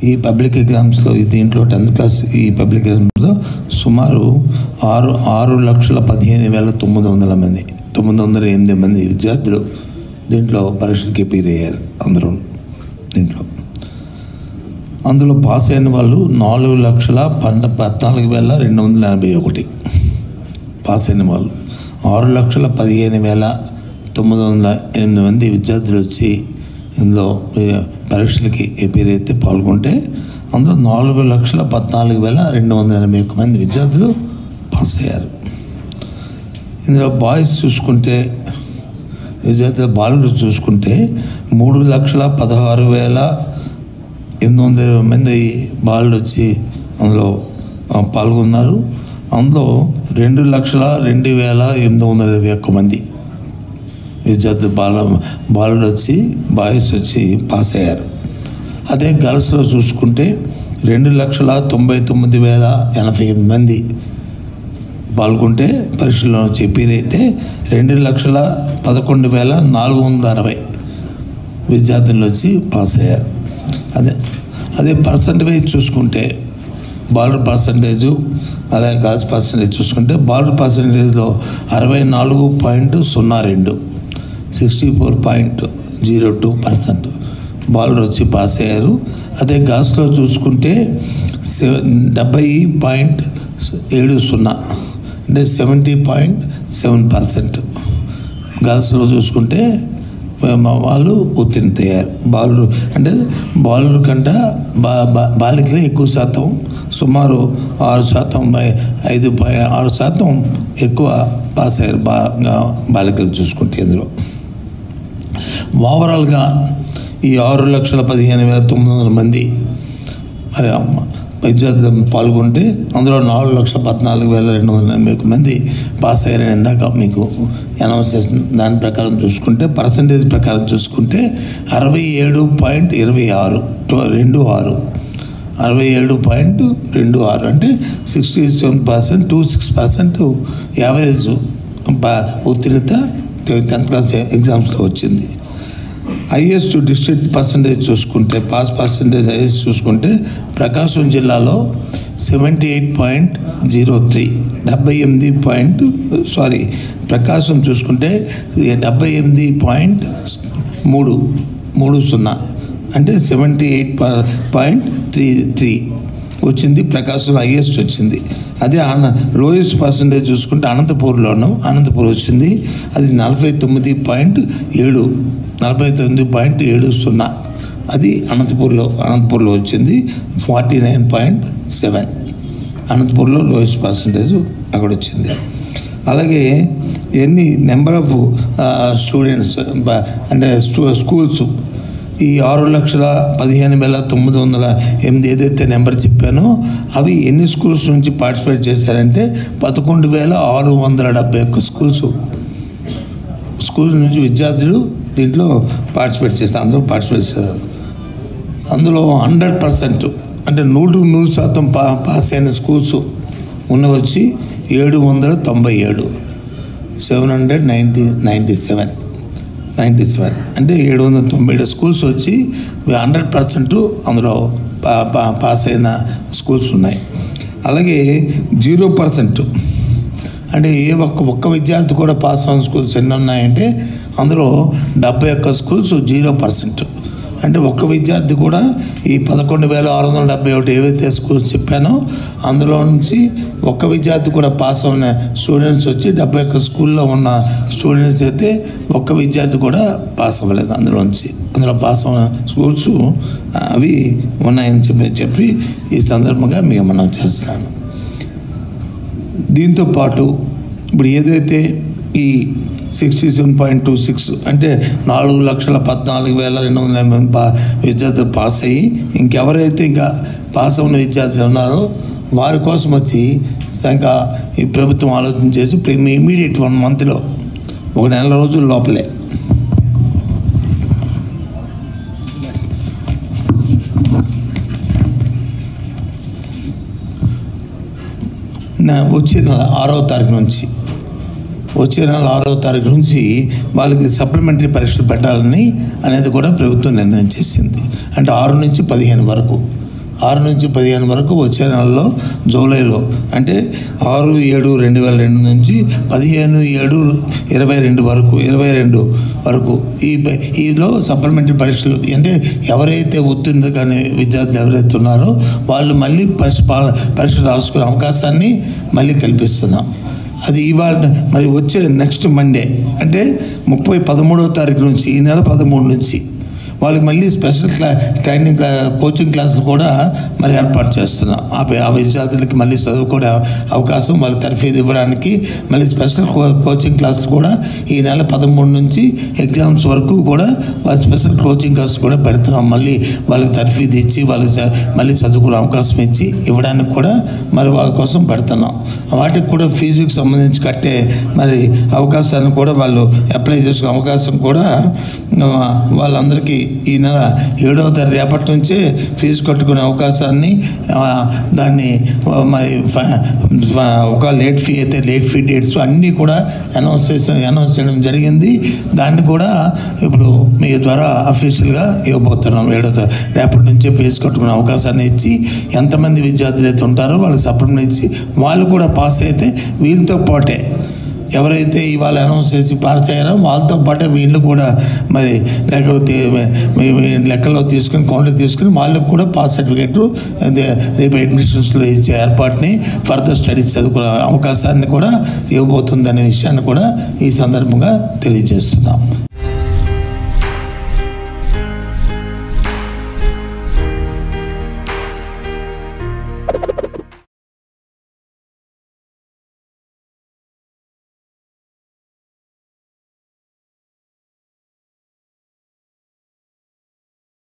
ఈ పబ్లిక్ ఎగ్జామ్స్లో ఈ దీంట్లో టెన్త్ క్లాస్ ఈ పబ్లిక్ ఎగ్జామ్స్లో సుమారు ఆరు ఆరు లక్షల పదిహేను వేల తొమ్మిది వందల మంది తొమ్మిది వందల ఎనిమిది మంది విద్యార్థులు దీంట్లో పరీక్షలకి అపీర్ అయ్యారు అందరూ దీంట్లో అందులో పాస్ అయిన వాళ్ళు నాలుగు లక్షల పన్న పద్నాలుగు వేల రెండు వందల ఎనభై ఒకటి పాస్ అయిన వాళ్ళు ఆరు లక్షల పదిహేను వేల తొమ్మిది వందల ఎనిమిది మంది విద్యార్థులు వచ్చి ఇందులో ఏ, పరీక్షలకి అపీర్ అయితే పాల్గొంటే అందులో నాలుగు లక్షల పద్నాలుగు వేల రెండు వందల ఎనభై ఒక్క మంది విద్యార్థులు పాస్ అయ్యారు ఇందులో బాయ్స్ చూసుకుంటే విద్యార్థుల బాలులు చూసుకుంటే మూడు లక్షల పదహారు వేల ఎనిమిది వందల మంది బాలులు వచ్చి అందులో ఆ, పాల్గొన్నారు అందులో రెండు లక్షల రెండు వేల ఎనిమిది వందల ఇరవై ఒక్క మంది విద్యార్థులు బాల బాలుడు వచ్చి బాయ్స్ వచ్చి పాస్ అయ్యారు అదే గర్ల్స్లో చూసుకుంటే రెండు లక్షల తొంభై తొమ్మిది వేల ఎనభై ఎనిమిది మంది పాల్గొంటే పరీక్షలో చెప్పిరైతే రెండు లక్షల పదకొండు వేల నాలుగు వందల అరవై విద్యార్థులు వచ్చి పాస్ అయ్యారు అదే అదే పర్సంటేజ్ చూసుకుంటే బాలుర్ పర్సంటేజు అలాగే గర్ల్స్ పర్సంటేజ్ చూసుకుంటే బాలుర్ పర్సంటేజ్లో అరవై నాలుగు పాయింట్ సున్నా రెండు sixty four point zero two percent బాలుర్ వచ్చి పాస్ అయ్యారు అదే గర్ల్స్లో చూసుకుంటే సె- డెబ్బై పాయింట్ ఏడు సున్నా అంటే సెవెంటీ పాయింట్ సెవెన్ పర్సెంట్ గర్ల్స్లో చూసుకుంటే మా వాళ్ళు ఉత్తీర్ణతయ్యారు బాలురు అంటే బాలురు కంటే బా బా బాలికలే ఎక్కువ శాతం సుమారు ఆరు శాతం బై- ఐదు పై ఆరు శాతం ఎక్కువ పాస్ అయ్యారు బాగా బాలికలు చూసుకుంటే ఇందులో ఓవరాల్గా ఈ ఆరు లక్షల పదిహేను వేల తొమ్మిది వందల మంది మరి అమ్మ విద్యార్థులు పాల్గొంటే అందులో నాలుగు లక్షల పద్నాలుగు వేల రెండు వందల ఎనభై ఒక్క మంది పాస్ అయ్యారని ఇందాక మీకు అనౌన్స్ చేసిన దాని ప్రకారం చూసుకుంటే పర్సంటేజ్ ప్రకారం చూసుకుంటే అరవై ఏడు పాయింట్ ఇరవై ఆరు టు- రెండు ఆరు అరవై ఏడు పాయింట్ రెండు ఆరు అంటే sixty seven percent two six percent average బా- ఉత్తీర్ణత టెన్త్ క్లాస్ ఎగ్జామ్స్లో వచ్చింది హైయెస్ట్ డిస్ట్రిక్ట్ పర్సంటేజ్ చూసుకుంటే పాస్ పర్సంటేజ్ హైయెస్ట్ చూసుకుంటే ప్రకాశం జిల్లాలో seventy eight point zero three డెబ్బై ఎనిమిది పాయింట్ సారీ ప్రకాశం చూసుకుంటే డెబ్బై ఎనిమిది పాయింట్ మూడు మూడు సున్నా అంటే seventy eight point three three వచ్చింది ప్రకాశం హైయెస్ట్ వచ్చింది అదే ఆన లోయెస్ట్ పర్సంటేజ్ చూసుకుంటే అనంతపూర్లోను అనంతపూర్ వచ్చింది అది నలభై తొమ్మిది పాయింట్ ఏడు నలభై తొమ్మిది పాయింట్ ఏడు సున్నా అది అనంతపూర్లో అనంతపూర్లో వచ్చింది ఫార్టీ నైన్ పాయింట్ సెవెన్ అనంతపూర్లో లోయెస్ట్ పర్సంటేజ్ అక్కడ వచ్చింది అలాగే ఎన్ని నెంబర్ ఆఫ్ స్టూడెంట్స్ అంటే స్కూ- స్కూల్స్ ఈ ఆరు లక్షల పదిహేను వేల తొమ్మిది వందల ఎనిమిది ఏదైతే నెంబర్ చెప్పానో అవి ఎన్ని స్కూల్స్ నుంచి పార్టిసిపేట్ చేశారంటే పదకొండు వేల ఆరు వందల డెబ్బై ఒక్క స్కూల్స్ స్కూల్స్ నుంచి విద్యార్థులు దీంట్లో పార్టిసిపేట్ చేస్తారు అందరూ పార్టిసిపేట్ చేస్తారు అందులో హండ్రెడ్ పర్సెంట్ అంటే నూటు నూరు శాతం పా పాస్ అయిన స్కూల్స్ ఉన్న వచ్చి ఏడు వందల తొంభై ఏడు seven hundred ninety ninety seven ninety seven అంటే ఏడు వందల తొంభై ఏడు స్కూల్స్ వచ్చి హండ్రెడ్ పర్సెంట్ అందులో పా పా పాస్ అయిన స్కూల్స్ ఉన్నాయి అలాగే జీరో పర్సెంట్ అంటే ఏ ఒక్క ఒక్క విద్యార్థి కూడా పాస్ అయిన స్కూల్స్ ఎన్ని ఉన్నాయంటే అందులో డెబ్బై ఒక్క స్కూల్స్ జీరో పర్సెంట్ అంటే ఒక్క విద్యార్థి కూడా ఈ పదకొండు వేల ఆరు వందల డెబ్బై ఒకటి ఏవైతే స్కూల్స్ చెప్పానో అందులో నుంచి ఒక్క విద్యార్థి కూడా పాస్ అయిన స్టూడెంట్స్ వచ్చి డెబ్బై ఒక్క స్కూల్లో ఉన్న స్టూడెంట్స్ అయితే ఒక్క విద్యార్థి కూడా పాస్ అవ్వలేదు అందులో నుంచి అందులో పాస్ అయిన స్కూల్స్ అవి ఉన్నాయని చెప్పి చెప్పి ఈ సందర్భంగా మీకు మనం చేస్తున్నాను దీంతో పాటు ఇప్పుడు ఏదైతే ఈ sixty seven point two six అంటే నాలుగు లక్షల పద్నాలుగు వేల రెండు వందల ఎనభై మంది పా విద్యార్థులు పాస్ అయ్యి ఇంకెవరైతే ఇంకా పాస్ అయిన విద్యార్థులు ఉన్నారో వారి కోసం వచ్చి ఇంకా ఈ ప్రభుత్వం ఆలోచన చేసి ఇమీడియట్ వన్ మంత్లో ఒక నెల రోజుల లోపలే నా వచ్చే నెల ఆరో తారీఖు నుంచి వచ్చే నెల ఆరో తారీఖు నుంచి వాళ్ళకి సప్లిమెంటరీ పరీక్షలు పెట్టాలని అనేది కూడా ప్రభుత్వం నిర్ణయం చేసింది అంటే ఆరు నుంచి పదిహేను వరకు ఆరు నుంచి పదిహేను వరకు వచ్చే నెలలో జూలైలో అంటే ఆరు ఏడు రెండు వేల రెండు నుంచి పదిహేను ఏడు ఇరవై రెండు వరకు ఇరవై రెండు వరకు ఈ ప- ఈలో సప్లిమెంటరీ పరీక్షలు అంటే ఎవరైతే ఉత్తీర్ణ కానీ విద్యార్థులు ఎవరైతే ఉన్నారో వాళ్ళు మళ్ళీ పరీక్ష పా- పరీక్ష రాసుకునే అవకాశాన్ని మళ్ళీ కల్పిస్తున్నాం అది ఇవాళ మరి వచ్చే నెక్స్ట్ మండే అంటే ముప్పై పదమూడవ తారీఖు నుంచి ఈ నెల పదమూడు నుంచి వాళ్ళకి మళ్ళీ స్పెషల్ క్లా ట్రైనింగ్ క్లా- కోచింగ్ క్లాసులు కూడా మరి ఏర్పాటు చేస్తున్నాం ఆ పి- ఆ విద్యార్థులకి మళ్ళీ చదువుకునే అవకాశం వాళ్ళకి తర్ఫీదు ఇవ్వడానికి మళ్ళీ స్పెషల్ కో కోచింగ్ క్లాసులు కూడా ఈ నెల పదమూడు నుంచి ఎగ్జామ్స్ వరకు కూడా వాళ్ళ స్పెషల్ కోచింగ్ క్లాస్ కూడా పెడుతున్నాం మళ్ళీ వాళ్ళకి తర్ఫీదు ఇచ్చి వాళ్ళకి చ- మళ్ళీ చదువుకునే అవకాశం ఇచ్చి ఇవ్వడానికి కూడా మరి వాళ్ళ కోసం పెడుతున్నాం వాటికి కూడా ఫీజుకి సంబంధించి కట్టే మరి అవకాశాన్ని కూడా వాళ్ళు అప్లై చేసుకునే అవకాశం కూడా ఆ, వాళ్ళందరికీ ఈ నెల ఏడవ తారీఖు రేపటి నుంచే ఫీజు కట్టుకునే అవకాశాన్ని ఆ, దాన్ని ఆ, మరి ఫ- ఫ- ఒక లేట్ ఫీ అయితే లేట్ ఫీ డేట్స్ అన్నీ కూడా అనౌన్స్ చేసి అనౌన్స్ చేయడం జరిగింది దాన్ని కూడా ఇప్పుడు మీ ద్వారా అఫీషియల్గా ఇవ్వబోతున్నాం ఏడో తారీఖు రేపటి నుంచే ఫీజు కట్టుకునే అవకాశాన్ని ఇచ్చి ఎంతమంది విద్యార్థులు అయితే ఉంటారో వాళ్ళకి సప్లిమెంట్ ఇచ్చి వాళ్ళు కూడా పాస్ అయితే వీళ్ళతో పాటే ఎవరైతే ఇవాళ అనౌన్స్ చేసి పాస్ అయ్యారో వాళ్ళతో పాటే వీళ్ళు కూడా మరి లెక్కలు తీ- మీ- మీ లెక్కల్లో తీసుకుని కౌంట్లో తీసుకుని వాళ్ళకు కూడా పాస్ సర్టిఫికేట్ రేపు అడ్మిషన్స్లో ఇచ్చే ఏర్పాటుని ఫర్దర్ స్టడీస్ చదువుకునే అవకాశాన్ని కూడా ఇవ్వబోతుందనే విషయాన్ని కూడా ఈ సందర్భంగా తెలియజేస్తున్నాం